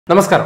നമസ്കാരം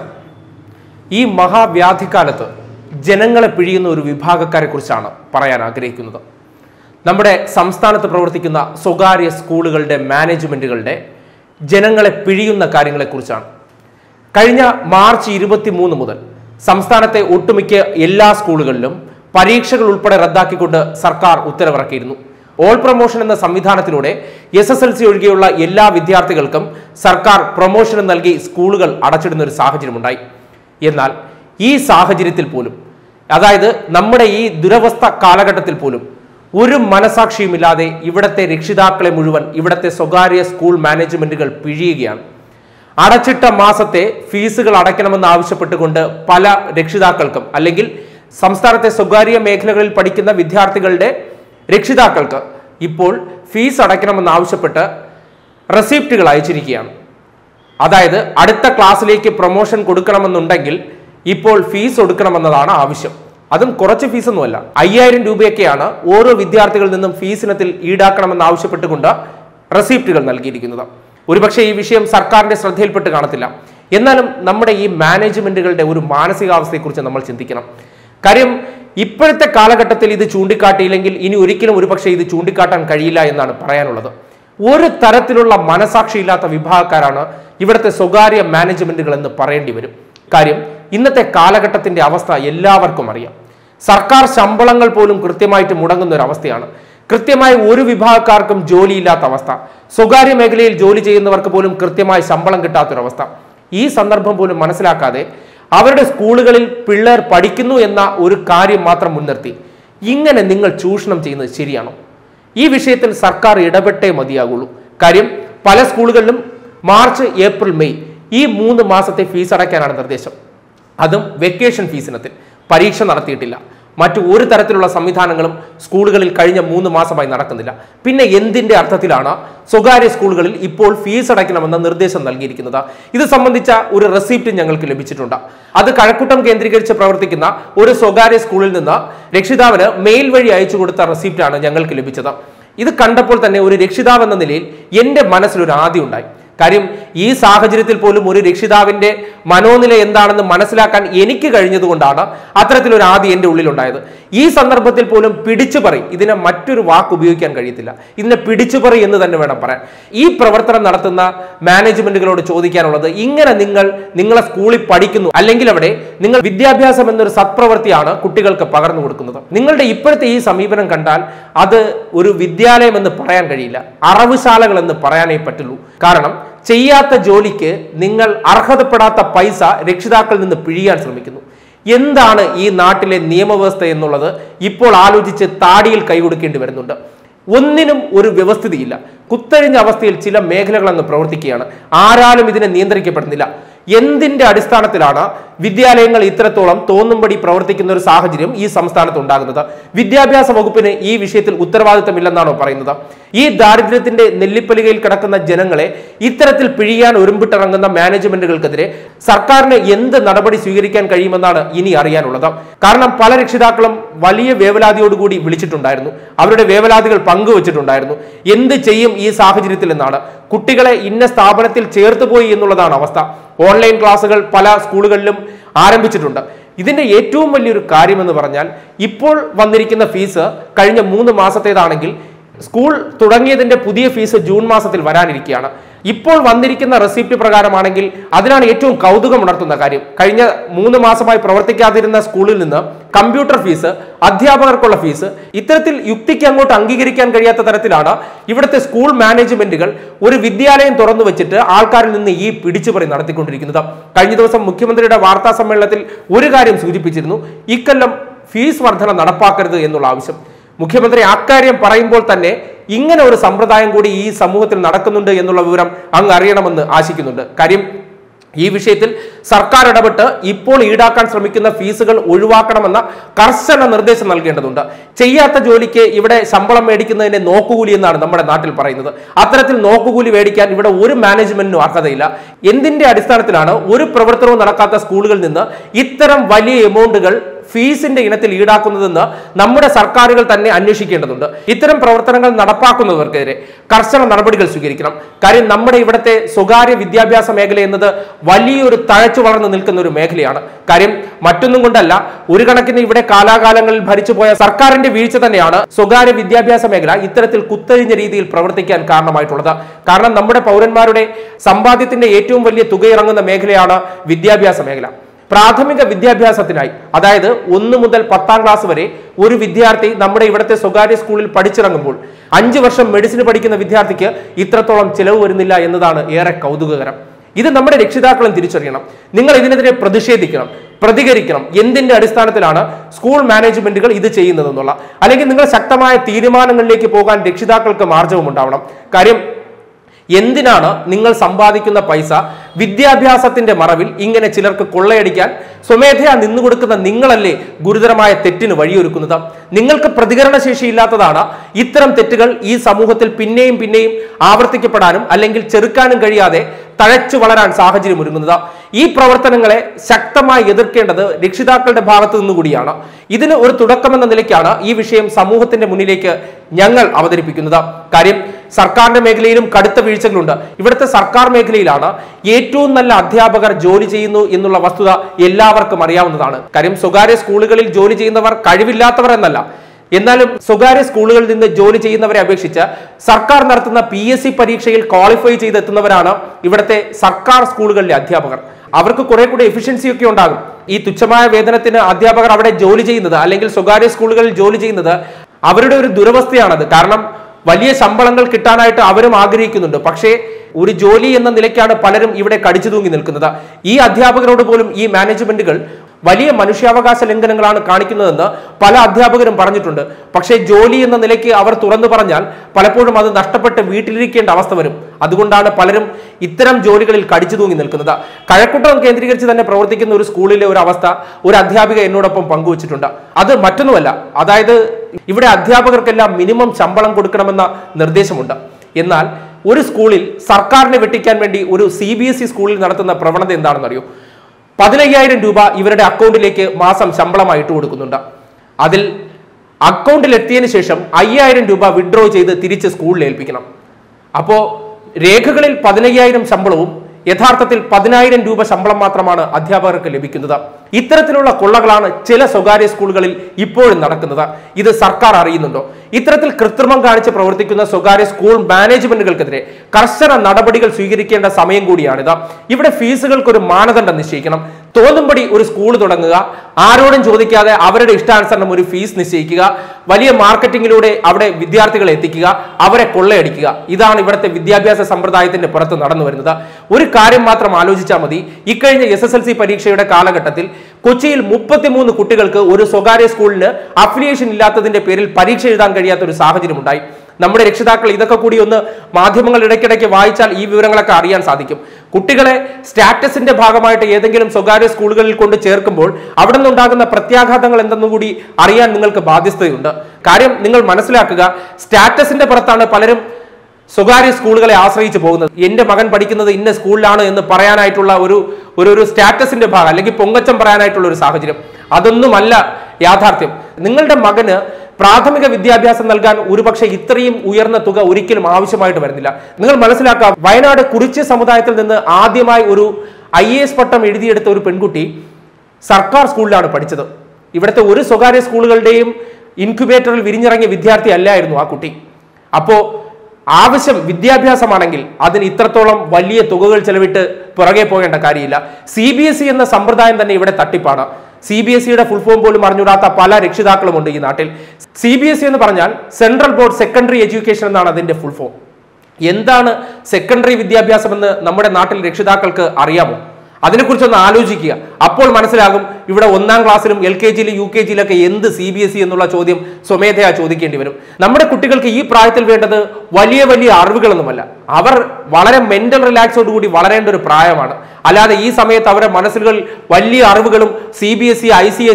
ഈ മഹാവ്യാധിക്കാലത്ത് ജനങ്ങളെ പിഴിയുന്ന ഒരു വിഭാഗക്കാരെ കുറിച്ചാണ് പറയാൻ ആഗ്രഹിക്കുന്നത് നമ്മുടെ സംസ്ഥാനത്ത് പ്രവർത്തിക്കുന്ന സ്വകാര്യ സ്കൂളുകളുടെ മാനേജ്മെന്റുകളുടെ ജനങ്ങളെ പിഴിയുന്ന കാര്യങ്ങളെക്കുറിച്ചാണ് കഴിഞ്ഞ മാർച്ച് ഇരുപത്തി മൂന്ന് മുതൽ സംസ്ഥാനത്തെ ഒട്ടുമിക്ക എല്ലാ സ്കൂളുകളിലും പരീക്ഷകൾ ഉൾപ്പെടെ റദ്ദാക്കിക്കൊണ്ട് സർക്കാർ ഉത്തരവിറക്കിയിരുന്നു ഓൾ പ്രൊമോഷൻ എന്ന സംവിധാനത്തിലൂടെ എസ് എസ് എൽ സി ഒഴികെയുള്ള എല്ലാ വിദ്യാർത്ഥികൾക്കും സർക്കാർ പ്രൊമോഷൻ നൽകി സ്കൂളുകൾ അടച്ചിടുന്ന ഒരു സാഹചര്യമുണ്ടായി എന്നാൽ ഈ സാഹചര്യത്തിൽ പോലും അതായത് നമ്മുടെ ഈ ദുരവസ്ഥ കാലഘട്ടത്തിൽ പോലും ഒരു മനസാക്ഷിയുമില്ലാതെ ഇവിടത്തെ രക്ഷിതാക്കളെ മുഴുവൻ ഇവിടത്തെ സ്വകാര്യ സ്കൂൾ മാനേജ്മെന്റുകൾ പിഴിയുകയാണ് അടച്ചിട്ട മാസത്തെ ഫീസുകൾ അടയ്ക്കണമെന്ന് ആവശ്യപ്പെട്ടുകൊണ്ട് പല രക്ഷിതാക്കൾക്കും അല്ലെങ്കിൽ സംസ്ഥാനത്തെ സ്വകാര്യ മേഖലകളിൽ പഠിക്കുന്ന വിദ്യാർത്ഥികളുടെ രക്ഷിതാക്കൾക്ക് ഇപ്പോൾ ഫീസ് അടയ്ക്കണമെന്ന് ആവശ്യപ്പെട്ട് റെസിപ്റ്റുകൾ അയച്ചിരിക്കുകയാണ് അതായത് അടുത്ത ക്ലാസ്സിലേക്ക് പ്രൊമോഷൻ കൊടുക്കണമെന്നുണ്ടെങ്കിൽ ഇപ്പോൾ ഫീസ് കൊടുക്കണമെന്നതാണ് ആവശ്യം അതും കുറച്ച് ഫീസൊന്നുമല്ല അയ്യായിരം രൂപയൊക്കെയാണ് ഓരോ വിദ്യാർത്ഥികളിൽ നിന്നും ഫീസിനത്തിൽ ഈടാക്കണമെന്ന് ആവശ്യപ്പെട്ടുകൊണ്ട് റെസിപ്റ്റുകൾ നൽകിയിരിക്കുന്നത് ഒരുപക്ഷെ ഈ വിഷയം സർക്കാരിന്റെ ശ്രദ്ധയിൽപ്പെട്ട് കാണത്തില്ല എന്നാലും നമ്മുടെ ഈ മാനേജ്മെന്റുകളുടെ ഒരു മാനസികാവസ്ഥയെക്കുറിച്ച് നമ്മൾ ചിന്തിക്കണം കാര്യം ഇപ്പോഴത്തെ കാലഘട്ടത്തിൽ ഇത് ചൂണ്ടിക്കാട്ടിയില്ലെങ്കിൽ ഇനി ഒരിക്കലും ഒരുപക്ഷെ ഇത് ചൂണ്ടിക്കാട്ടാൻ കഴിയില്ല എന്നാണ് പറയാനുള്ളത് ഒരു തരത്തിലുള്ള മനസാക്ഷിയില്ലാത്ത വിഭാഗക്കാരാണ് ഇവിടുത്തെ സ്വകാര്യ മാനേജ്മെന്റുകൾ എന്ന് പറയേണ്ടി വരും കാര്യം ഇന്നത്തെ കാലഘട്ടത്തിന്റെ അവസ്ഥ എല്ലാവർക്കും അറിയാം സർക്കാർ ശമ്പളങ്ങൾ പോലും കൃത്യമായിട്ട് മുടങ്ങുന്ന ഒരു അവസ്ഥയാണ് കൃത്യമായി ഒരു വിഭാഗക്കാർക്കും ജോലിയില്ലാത്ത അവസ്ഥ സ്വകാര്യ മേഖലയിൽ ജോലി ചെയ്യുന്നവർക്ക് പോലും കൃത്യമായി ശമ്പളം കിട്ടാത്തൊരവസ്ഥ ഈ സന്ദർഭം പോലും മനസ്സിലാക്കാതെ അവരുടെ സ്കൂളുകളിൽ പിള്ളേർ പഠിക്കുന്നു എന്ന ഒരു കാര്യം മാത്രം മുൻനിർത്തി ഇങ്ങനെ നിങ്ങൾ ചൂഷണം ചെയ്യുന്നത് ശരിയാണോ ഈ വിഷയത്തിൽ സർക്കാർ ഇടപെട്ടേ മതിയാകുള്ളൂ കാര്യം പല സ്കൂളുകളിലും മാർച്ച് ഏപ്രിൽ മെയ് ഈ മൂന്ന് മാസത്തെ ഫീസ് അടയ്ക്കാനാണ് നിർദ്ദേശം അതും വെക്കേഷൻ ഫീസിനത്തിൽ പരീക്ഷ നടത്തിയിട്ടില്ല മറ്റു ഒരു തരത്തിലുള്ള സംവിധാനങ്ങളും സ്കൂളുകളിൽ കഴിഞ്ഞ മൂന്ന് മാസമായി നടക്കുന്നില്ല പിന്നെ എന്തിന്റെ അർത്ഥത്തിലാണ് സ്വകാര്യ സ്കൂളുകളിൽ ഇപ്പോൾ ഫീസ് അടയ്ക്കണമെന്ന നിർദ്ദേശം നൽകിയിരിക്കുന്നത് ഇത് സംബന്ധിച്ച ഒരു റെസിപ്റ്റ് ഞങ്ങൾക്ക് ലഭിച്ചിട്ടുണ്ട് അത് കഴക്കൂട്ടം കേന്ദ്രീകരിച്ച് പ്രവർത്തിക്കുന്ന ഒരു സ്വകാര്യ സ്കൂളിൽ നിന്ന് രക്ഷിതാവിന് മെയിൽ വഴി അയച്ചു കൊടുത്ത റെസിപ്റ്റാണ് ഞങ്ങൾക്ക് ലഭിച്ചത് ഇത് കണ്ടപ്പോൾ തന്നെ ഒരു രക്ഷിതാവ് എന്ന നിലയിൽ എൻ്റെ മനസ്സിലൊരു ആദ്യം ഉണ്ടായി കാര്യം ഈ സാഹചര്യത്തിൽ പോലും ഒരു രക്ഷിതാവിന്റെ മനോനില എന്താണെന്ന് മനസ്സിലാക്കാൻ എനിക്ക് കഴിഞ്ഞതുകൊണ്ടാണ് അത്തരത്തിലൊരു ആദ്യം എൻ്റെ ഉള്ളിലുണ്ടായത് ഈ സന്ദർഭത്തിൽ പോലും പിടിച്ചുപറി ഇതിനെ മറ്റൊരു വാക്ക് ഉപയോഗിക്കാൻ കഴിയത്തില്ല ഇതിനെ പിടിച്ചുപറി എന്ന് തന്നെ വേണം പറയാൻ ഈ പ്രവർത്തനം നടത്തുന്ന മാനേജ്മെന്റുകളോട് ചോദിക്കാനുള്ളത് ഇങ്ങനെ നിങ്ങൾ നിങ്ങളെ സ്കൂളിൽ പഠിക്കുന്നു അല്ലെങ്കിൽ അവിടെ നിങ്ങൾ വിദ്യാഭ്യാസം എന്നൊരു സത്പ്രവൃത്തിയാണ് കുട്ടികൾക്ക് പകർന്നു കൊടുക്കുന്നത് നിങ്ങളുടെ ഇപ്പോഴത്തെ ഈ സമീപനം കണ്ടാൽ അത് ഒരു വിദ്യാലയം എന്ന് പറയാൻ കഴിയില്ല അറവുശാലകൾ എന്ന് പറയാനേ പറ്റുള്ളൂ കാരണം ചെയ്യാത്ത ജോലിക്ക് നിങ്ങൾ അർഹതപ്പെടാത്ത പൈസ രക്ഷിതാക്കളിൽ നിന്ന് പിഴിയാൻ ശ്രമിക്കുന്നു എന്താണ് ഈ നാട്ടിലെ നിയമവ്യവസ്ഥ എന്നുള്ളത് ഇപ്പോൾ ആലോചിച്ച് താടിയിൽ കൈകൊടുക്കേണ്ടി വരുന്നുണ്ട് ഒന്നിനും ഒരു വ്യവസ്ഥിതിയില്ല കുത്തഴിഞ്ഞ അവസ്ഥയിൽ ചില മേഖലകൾ അങ്ങ് പ്രവർത്തിക്കുകയാണ് ആരാലും ഇതിനെ നിയന്ത്രിക്കപ്പെടുന്നില്ല എന്തിന്റെ അടിസ്ഥാനത്തിലാണ് വിദ്യാലയങ്ങൾ ഇത്രത്തോളം തോന്നുംപടി പ്രവർത്തിക്കുന്ന ഒരു സാഹചര്യം ഈ സംസ്ഥാനത്ത് ഉണ്ടാകുന്നത് വിദ്യാഭ്യാസ വകുപ്പിന് ഈ വിഷയത്തിൽ ഉത്തരവാദിത്തമില്ലെന്നാണോ പറയുന്നത് ഈ ദാരിദ്ര്യത്തിന്റെ നെല്ലിപ്പലികയിൽ കിടക്കുന്ന ജനങ്ങളെ ഇത്തരത്തിൽ പിഴിയാൻ ഒരുമ്പിട്ടിറങ്ങുന്ന മാനേജ്മെന്റുകൾക്കെതിരെ സർക്കാരിന് എന്ത് നടപടി സ്വീകരിക്കാൻ കഴിയുമെന്നാണ് ഇനി അറിയാനുള്ളത് കാരണം പല രക്ഷിതാക്കളും വലിയ വേവലാതിയോടുകൂടി വിളിച്ചിട്ടുണ്ടായിരുന്നു അവരുടെ വേവലാതികൾ പങ്കുവച്ചിട്ടുണ്ടായിരുന്നു എന്ത് ചെയ്യും ഈ സാഹചര്യത്തിൽ എന്നാണ് കുട്ടികളെ ഇന്ന സ്ഥാപനത്തിൽ ചേർത്തുപോയി എന്നുള്ളതാണ് അവസ്ഥ ഓൺലൈൻ ക്ലാസ്സുകൾ പല സ്കൂളുകളിലും ആരംഭിച്ചിട്ടുണ്ട് ഇതിന്റെ ഏറ്റവും വലിയൊരു കാര്യമെന്ന് പറഞ്ഞാൽ ഇപ്പോൾ വന്നിരിക്കുന്ന ഫീസ് കഴിഞ്ഞ മൂന്ന് മാസത്തേതാണെങ്കിൽ സ്കൂൾ തുടങ്ങിയതിന്റെ പുതിയ ഫീസ് ജൂൺ മാസത്തിൽ വരാനിരിക്കുകയാണ് ഇപ്പോൾ വന്നിരിക്കുന്ന റെസിപ്റ്റ് പ്രകാരമാണെങ്കിൽ അതിനാണ് ഏറ്റവും കൗതുകം ഉണർത്തുന്ന കാര്യം കഴിഞ്ഞ മൂന്ന് മാസമായി പ്രവർത്തിക്കാതിരുന്ന സ്കൂളിൽ നിന്ന് കമ്പ്യൂട്ടർ ഫീസ് അധ്യാപകർക്കുള്ള ഫീസ് ഇത്തരത്തിൽ യുക്തിക്ക് അങ്ങോട്ട് അംഗീകരിക്കാൻ കഴിയാത്ത തരത്തിലാണ് ഇവിടുത്തെ സ്കൂൾ മാനേജ്മെന്റുകൾ ഒരു വിദ്യാലയം തുറന്നു വെച്ചിട്ട് ആൾക്കാരിൽ നിന്ന് ഈ പിടിച്ചുപറി നടത്തിക്കൊണ്ടിരിക്കുന്നത് കഴിഞ്ഞ ദിവസം മുഖ്യമന്ത്രിയുടെ വാർത്താ സമ്മേളനത്തിൽ ഒരു കാര്യം സൂചിപ്പിച്ചിരുന്നു ഇക്കൊല്ലം ഫീസ് വർധന നടപ്പാക്കരുത് എന്നുള്ള ആവശ്യം മുഖ്യമന്ത്രി അക്കാര്യം പറയുമ്പോൾ തന്നെ ഇങ്ങനെ ഒരു സമ്പ്രദായം കൂടി ഈ സമൂഹത്തിൽ നടക്കുന്നുണ്ട് എന്നുള്ള വിവരം അങ്ങ് അറിയണമെന്ന് ആശിക്കുന്നുണ്ട് കാര്യം ഈ വിഷയത്തിൽ സർക്കാർ ഇടപെട്ട് ഇപ്പോൾ ഈടാക്കാൻ ശ്രമിക്കുന്ന ഫീസുകൾ ഒഴിവാക്കണമെന്ന കർശന നിർദ്ദേശം നൽകേണ്ടതുണ്ട് ചെയ്യാത്ത ജോലിക്ക് ഇവിടെ ശമ്പളം മേടിക്കുന്നതിനെ നോക്കുകൂലി എന്നാണ് നമ്മുടെ നാട്ടിൽ പറയുന്നത് അത്തരത്തിൽ നോക്കുകൂലി മേടിക്കാൻ ഇവിടെ ഒരു മാനേജ്മെന്റിനും അർഹതയില്ല എന്തിന്റെ അടിസ്ഥാനത്തിലാണ് ഒരു പ്രവർത്തനവും നടക്കാത്ത സ്കൂളുകളിൽ നിന്ന് ഇത്തരം വലിയ എമൗണ്ടുകൾ ഫീസിന്റെ ഇനത്തിൽ ഈടാക്കുന്നതെന്ന് നമ്മുടെ സർക്കാരുകൾ തന്നെ അന്വേഷിക്കേണ്ടതുണ്ട് ഇത്തരം പ്രവർത്തനങ്ങൾ നടപ്പാക്കുന്നവർക്കെതിരെ കർശന നടപടികൾ സ്വീകരിക്കണം കാര്യം നമ്മുടെ ഇവിടുത്തെ സ്വകാര്യ വിദ്യാഭ്യാസ മേഖല എന്നത് വലിയൊരു തഴച്ചു വളർന്നു നിൽക്കുന്ന ഒരു മേഖലയാണ് കാര്യം മറ്റൊന്നും കൊണ്ടല്ല ഒരു കണക്കിന് ഇവിടെ കാലാകാലങ്ങളിൽ ഭരിച്ചുപോയ സർക്കാരിന്റെ വീഴ്ച തന്നെയാണ് സ്വകാര്യ വിദ്യാഭ്യാസ മേഖല ഇത്തരത്തിൽ കുത്തഴിഞ്ഞ രീതിയിൽ പ്രവർത്തിക്കാൻ കാരണമായിട്ടുള്ളത് കാരണം നമ്മുടെ പൗരന്മാരുടെ സമ്പാദ്യത്തിന്റെ ഏറ്റവും വലിയ തുക ഇറങ്ങുന്ന മേഖലയാണ് വിദ്യാഭ്യാസ മേഖല പ്രാഥമിക വിദ്യാഭ്യാസത്തിനായി അതായത് ഒന്ന് മുതൽ പത്താം ക്ലാസ് വരെ ഒരു വിദ്യാർത്ഥി നമ്മുടെ ഇവിടുത്തെ സ്വകാര്യ സ്കൂളിൽ പഠിച്ചിറങ്ങുമ്പോൾ അഞ്ച് വർഷം മെഡിസിൻ പഠിക്കുന്ന വിദ്യാർത്ഥിക്ക് ഇത്രത്തോളം ചിലവ് വരുന്നില്ല എന്നതാണ് ഏറെ കൗതുകകരം ഇത് നമ്മുടെ രക്ഷിതാക്കളും തിരിച്ചറിയണം നിങ്ങൾ ഇതിനെതിരെ പ്രതിഷേധിക്കണം പ്രതികരിക്കണം എന്തിന്റെ അടിസ്ഥാനത്തിലാണ് സ്കൂൾ മാനേജ്മെന്റുകൾ ഇത് ചെയ്യുന്നതെന്നുള്ള അല്ലെങ്കിൽ നിങ്ങൾ ശക്തമായ തീരുമാനങ്ങളിലേക്ക് പോകാൻ രക്ഷിതാക്കൾക്ക് മാർജവും ഉണ്ടാവണം കാര്യം എന്തിനാണ് നിങ്ങൾ സമ്പാദിക്കുന്ന പൈസ വിദ്യാഭ്യാസത്തിന്റെ മറവിൽ ഇങ്ങനെ ചിലർക്ക് കൊള്ളയടിക്കാൻ സ്വമേധയാ നിന്നുകൊടുക്കുന്ന നിങ്ങളല്ലേ ഗുരുതരമായ തെറ്റിന് വഴിയൊരുക്കുന്നത് നിങ്ങൾക്ക് പ്രതികരണശേഷി ഇല്ലാത്തതാണ് ഇത്തരം തെറ്റുകൾ ഈ സമൂഹത്തിൽ പിന്നെയും പിന്നെയും ആവർത്തിക്കപ്പെടാനും അല്ലെങ്കിൽ ചെറുക്കാനും കഴിയാതെ തഴച്ചു വളരാൻ സാഹചര്യം ഒരുങ്ങുന്നത് ഈ പ്രവർത്തനങ്ങളെ ശക്തമായി എതിർക്കേണ്ടത് രക്ഷിതാക്കളുടെ ഭാഗത്തു നിന്നുകൂടിയാണ് ഇതിന് ഒരു തുടക്കമെന്ന നിലയ്ക്കാണ് ഈ വിഷയം സമൂഹത്തിന്റെ മുന്നിലേക്ക് ഞങ്ങൾ അവതരിപ്പിക്കുന്നത് കാര്യം സർക്കാരിന്റെ മേഖലയിലും കടുത്ത വീഴ്ചകളുണ്ട് ഇവിടുത്തെ സർക്കാർ മേഖലയിലാണ് ഏറ്റവും നല്ല അധ്യാപകർ ജോലി ചെയ്യുന്നു എന്നുള്ള വസ്തുത എല്ലാവർക്കും അറിയാവുന്നതാണ് കാര്യം സ്വകാര്യ സ്കൂളുകളിൽ ജോലി ചെയ്യുന്നവർ കഴിവില്ലാത്തവർ എന്നല്ല എന്നാലും സ്വകാര്യ സ്കൂളുകളിൽ നിന്ന് ജോലി ചെയ്യുന്നവരെ അപേക്ഷിച്ച് സർക്കാർ നടത്തുന്ന പി എസ് സി പരീക്ഷയിൽ ക്വാളിഫൈ ചെയ്തെത്തുന്നവരാണ് ഇവിടുത്തെ സർക്കാർ സ്കൂളുകളിലെ അധ്യാപകർ അവർക്ക് കുറെ കൂടി എഫിഷ്യൻസി ഒക്കെ ഉണ്ടാകും ഈ തുച്ഛമായ വേതനത്തിന് അധ്യാപകർ അവിടെ ജോലി ചെയ്യുന്നത് അല്ലെങ്കിൽ സ്വകാര്യ സ്കൂളുകളിൽ ജോലി ചെയ്യുന്നത് അവരുടെ ഒരു ദുരവസ്ഥയാണത് കാരണം വലിയ ശമ്പളങ്ങൾ കിട്ടാനായിട്ട് അവരും ആഗ്രഹിക്കുന്നുണ്ട് പക്ഷേ ഒരു ജോലി എന്ന നിലയ്ക്കാണ് പലരും ഇവിടെ കടിച്ചു തൂങ്ങി നിൽക്കുന്നത് ഈ അധ്യാപകരോട് പോലും ഈ മാനേജ്മെന്റുകൾ വലിയ മനുഷ്യാവകാശ ലംഘനങ്ങളാണ് കാണിക്കുന്നതെന്ന് പല അധ്യാപകരും പറഞ്ഞിട്ടുണ്ട് പക്ഷേ ജോലി എന്ന നിലയ്ക്ക് അവർ തുറന്നു പറഞ്ഞാൽ പലപ്പോഴും അത് നഷ്ടപ്പെട്ട് വീട്ടിലിരിക്കേണ്ട അവസ്ഥ വരും അതുകൊണ്ടാണ് പലരും ഇത്തരം ജോലികളിൽ കടിച്ചു തൂങ്ങി നിൽക്കുന്നത് കഴക്കൂട്ടം കേന്ദ്രീകരിച്ച് തന്നെ പ്രവർത്തിക്കുന്ന ഒരു സ്കൂളിലെ ഒരു അവസ്ഥ ഒരു അധ്യാപിക എന്നോടൊപ്പം പങ്കുവച്ചിട്ടുണ്ട് അത് മറ്റൊന്നുമല്ല അതായത് ഇവിടെ അധ്യാപകർക്കെല്ലാം മിനിമം ശമ്പളം കൊടുക്കണമെന്ന നിർദ്ദേശമുണ്ട് എന്നാൽ ഒരു സ്കൂളിൽ സർക്കാരിനെ വെട്ടിക്കാൻ വേണ്ടി ഒരു സി ബി എസ് ഇ സ്കൂളിൽ നടത്തുന്ന പ്രവണത എന്താണെന്നറിയോ പതിനയ്യായിരം രൂപ ഇവരുടെ അക്കൗണ്ടിലേക്ക് മാസം ശമ്പളമായി ഇട്ട് കൊടുക്കുന്നുണ്ട് അതിൽ അക്കൗണ്ടിൽ എത്തിയതിനു ശേഷം അയ്യായിരം രൂപ വിഡ്രോ ചെയ്ത് തിരിച്ച് സ്കൂളിൽ ഏൽപ്പിക്കണം അപ്പോൾ രേഖകളിൽ പതിനയ്യായിരം ശമ്പളവും യഥാർത്ഥത്തിൽ പതിനായിരം രൂപ ശമ്പളം മാത്രമാണ് അധ്യാപകർക്ക് ലഭിക്കുന്നത് ഇത്തരത്തിലുള്ള കൊള്ളകളാണ് ചില സ്വകാര്യ സ്കൂളുകളിൽ ഇപ്പോഴും നടക്കുന്നത് ഇത് സർക്കാർ അറിയുന്നുണ്ടോ ഇത്തരത്തിൽ കൃത്രിമം കാണിച്ച് പ്രവർത്തിക്കുന്ന സ്വകാര്യ സ്കൂൾ മാനേജ്മെന്റുകൾക്കെതിരെ കർശന നടപടികൾ സ്വീകരിക്കേണ്ട സമയം കൂടിയാണിത് ഇവിടെ ഫീസുകൾക്ക് ഒരു മാനദണ്ഡം നിശ്ചയിക്കണം തോന്നുംപടി ഒരു സ്കൂൾ തുടങ്ങുക ആരോടും ചോദിക്കാതെ അവരുടെ ഇഷ്ടാനുസരണം ഒരു ഫീസ് നിശ്ചയിക്കുക വലിയ മാർക്കറ്റിംഗിലൂടെ അവിടെ വിദ്യാർത്ഥികളെ എത്തിക്കുക അവരെ കൊള്ളയടിക്കുക ഇതാണ് ഇവിടുത്തെ വിദ്യാഭ്യാസ സമ്പ്രദായത്തിന്റെ പുറത്ത് നടന്നു വരുന്നത് ഒരു കാര്യം മാത്രം ആലോചിച്ചാൽ മതി ഇക്കഴിഞ്ഞ എസ് എസ് എൽ സി പരീക്ഷയുടെ കാലഘട്ടത്തിൽ കൊച്ചിയിൽ മുപ്പത്തിമൂന്ന് കുട്ടികൾക്ക് ഒരു സ്വകാര്യ സ്കൂളിന് അഫിലിയേഷൻ ഇല്ലാത്തതിന്റെ പേരിൽ പരീക്ഷ എഴുതാൻ കഴിയാത്ത ഒരു സാഹചര്യം ഉണ്ടായി നമ്മുടെ രക്ഷിതാക്കൾ ഇതൊക്കെ കൂടി ഒന്ന് മാധ്യമങ്ങൾ ഇടയ്ക്കിടയ്ക്ക് വായിച്ചാൽ ഈ വിവരങ്ങളൊക്കെ അറിയാൻ സാധിക്കും കുട്ടികളെ സ്റ്റാറ്റസിന്റെ ഭാഗമായിട്ട് ഏതെങ്കിലും സ്വകാര്യ സ്കൂളുകളിൽ കൊണ്ട് ചേർക്കുമ്പോൾ അവിടെ നിന്നുണ്ടാകുന്ന പ്രത്യാഘാതങ്ങൾ എന്തെന്നും കൂടി അറിയാൻ നിങ്ങൾക്ക് ബാധ്യസ്ഥതയുണ്ട് കാര്യം നിങ്ങൾ മനസ്സിലാക്കുക സ്റ്റാറ്റസിന്റെ പുറത്താണ് പലരും സ്വകാര്യ സ്കൂളുകളെ ആശ്രയിച്ച് പോകുന്നത് എന്റെ മകൻ പഠിക്കുന്നത് ഇന്ന സ്കൂളിലാണ് എന്ന് പറയാനായിട്ടുള്ള ഒരു ഒരു ഒരു സ്റ്റാറ്റസിന്റെ ഭാഗം അല്ലെങ്കിൽ പൊങ്ങച്ചം പറയാനായിട്ടുള്ള ഒരു സാഹചര്യം അതൊന്നുമല്ല യാഥാർത്ഥ്യം നിങ്ങളുടെ മകന് പ്രാഥമിക വിദ്യാഭ്യാസം നൽകാൻ ഒരുപക്ഷെ ഇത്രയും ഉയർന്ന തുക ഒരിക്കലും ആവശ്യമായിട്ട് വരുന്നില്ല നിങ്ങൾ മനസ്സിലാക്കുക വയനാട് കുറിച്യ സമുദായത്തിൽ നിന്ന് ആദ്യമായി ഒരു ഐ പട്ടം എഴുതിയെടുത്ത ഒരു പെൺകുട്ടി സർക്കാർ സ്കൂളിലാണ് പഠിച്ചത് ഇവിടുത്തെ ഒരു സ്വകാര്യ സ്കൂളുകളുടെയും ഇൻക്യുബേറ്ററിൽ വിരിഞ്ഞിറങ്ങിയ വിദ്യാർത്ഥി അല്ലായിരുന്നു ആ കുട്ടി അപ്പോ ആവശ്യം വിദ്യാഭ്യാസമാണെങ്കിൽ അതിന് ഇത്രത്തോളം വലിയ തുകകൾ ചെലവിട്ട് പുറകെ പോകേണ്ട കാര്യമില്ല സി ബി എസ് ഇ എന്ന സമ്പ്രദായം തന്നെ ഇവിടെ തട്ടിപ്പാണ് സി ബി എസ് സിയുടെ ഫുൾ ഫോം പോലും അറിഞ്ഞുകൂടാത്ത പല രക്ഷിതാക്കളുമുണ്ട് ഈ നാട്ടിൽ സി ബി എസ് ഇ എന്ന് പറഞ്ഞാൽ സെൻട്രൽ ബോർഡ് സെക്കൻഡറി എഡ്യൂക്കേഷൻ എന്നാണ് അതിന്റെ ഫുൾ ഫോം എന്താണ് സെക്കൻഡറി വിദ്യാഭ്യാസം എന്ന് നമ്മുടെ നാട്ടിൽ രക്ഷിതാക്കൾക്ക് അറിയാമോ അതിനെക്കുറിച്ചൊന്ന് ആലോചിക്കുക അപ്പോൾ മനസ്സിലാകും ഇവിടെ ഒന്നാം ക്ലാസ്സിലും എൽ കെ ജിയിലും യു കെ ജിയിലൊക്കെ എന്ത് സി ബി എസ് ഇ എന്നുള്ള ചോദ്യം സ്വമേധയാ ചോദിക്കേണ്ടി വരും നമ്മുടെ കുട്ടികൾക്ക് ഈ പ്രായത്തിൽ വേണ്ടത് വലിയ വലിയ അറിവുകളൊന്നുമല്ല അവർ വളരെ മെന്റൽ റിലാക്സോട് കൂടി വളരേണ്ട ഒരു പ്രായമാണ് അല്ലാതെ ഈ സമയത്ത് അവരുടെ മനസ്സുകൾ വലിയ അറിവുകളും C B S E I C S E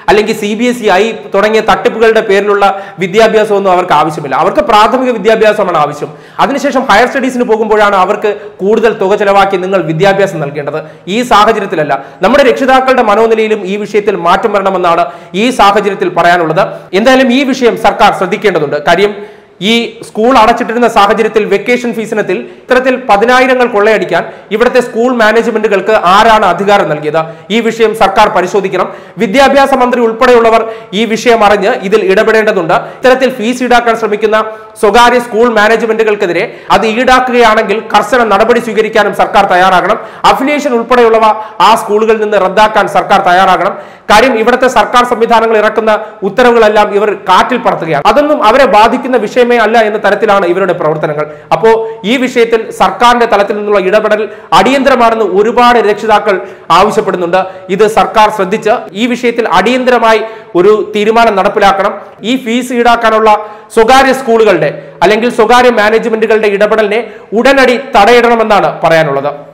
അല്ലെങ്കിൽ C B S E I തുടങ്ങിയ തട്ടിപ്പുകളുടെ പേരിലുള്ള വിദ്യാഭ്യാസമൊന്നും അവർക്ക് ആവശ്യമില്ല അവർക്ക് പ്രാഥമിക വിദ്യാഭ്യാസമാണ് ആവശ്യം അതിനുശേഷം ഹയർ സ്റ്റഡീസിന് പോകുമ്പോഴാണ് അവർക്ക് കൂടുതൽ തുക ചെലവാക്കി നിങ്ങൾ വിദ്യാഭ്യാസം നൽകേണ്ടത് ഈ സാഹചര്യത്തിലല്ല നമ്മുടെ രക്ഷിതാക്കളുടെ മനോനിലയിലും ഈ വിഷയത്തിൽ മാറ്റം വരണമെന്നാണ് ഈ സാഹചര്യത്തിൽ പറയാനുള്ളത് എന്തായാലും ഈ വിഷയം സർക്കാർ ശ്രദ്ധിക്കേണ്ടതുണ്ട് കാര്യം ഈ സ്കൂൾ അടച്ചിട്ടിരുന്ന സാഹചര്യത്തിൽ വെക്കേഷൻ ഫീസിനത്തിൽ ഇത്തരത്തിൽ പതിനായിരങ്ങൾ കൊള്ളയടിക്കാൻ ഇവിടുത്തെ സ്കൂൾ മാനേജ്മെന്റുകൾക്ക് ആരാണ് അധികാരം നൽകിയത് ഈ വിഷയം സർക്കാർ പരിശോധിക്കണം വിദ്യാഭ്യാസ മന്ത്രി ഉൾപ്പെടെയുള്ളവർ ഈ വിഷയം അറിഞ്ഞ് ഇതിൽ ഇടപെടേണ്ടതുണ്ട് ഇത്തരത്തിൽ ഫീസ് ഈടാക്കാൻ ശ്രമിക്കുന്ന സ്വകാര്യ സ്കൂൾ മാനേജ്മെന്റുകൾക്കെതിരെ അത് ഈടാക്കുകയാണെങ്കിൽ കർശന നടപടി സ്വീകരിക്കാനും സർക്കാർ തയ്യാറാകണം അഫിലിയേഷൻ ഉൾപ്പെടെയുള്ളവ ആ സ്കൂളുകളിൽ നിന്ന് റദ്ദാക്കാൻ സർക്കാർ തയ്യാറാകണം കാര്യം ഇവിടുത്തെ സർക്കാർ സംവിധാനങ്ങൾ ഇറക്കുന്ന ഉത്തരവുകളെല്ലാം ഇവർ കാറ്റിൽ പറത്തുകയാണ് അതൊന്നും അവരെ ബാധിക്കുന്ന വിഷയമേ അല്ല എന്ന തരത്തിലാണ് ഇവരുടെ പ്രവർത്തനങ്ങൾ അപ്പോ ഈ വിഷയത്തിൽ സർക്കാരിന്റെ തലത്തിൽ നിന്നുള്ള ഇടപെടൽ അടിയന്തരമാണെന്ന് ഒരുപാട് രക്ഷിതാക്കൾ ആവശ്യപ്പെടുന്നുണ്ട് ഇത് സർക്കാർ ശ്രദ്ധിച്ച് ഈ വിഷയത്തിൽ അടിയന്തരമായി ഒരു തീരുമാനം നടപ്പിലാക്കണം ഈ ഫീസ് ഈടാക്കാനുള്ള സ്വകാര്യ സ്കൂളുകളുടെ അല്ലെങ്കിൽ സ്വകാര്യ മാനേജ്മെന്റുകളുടെ ഇടപെടലിനെ ഉടനടി തടയിടണമെന്നാണ് പറയാനുള്ളത്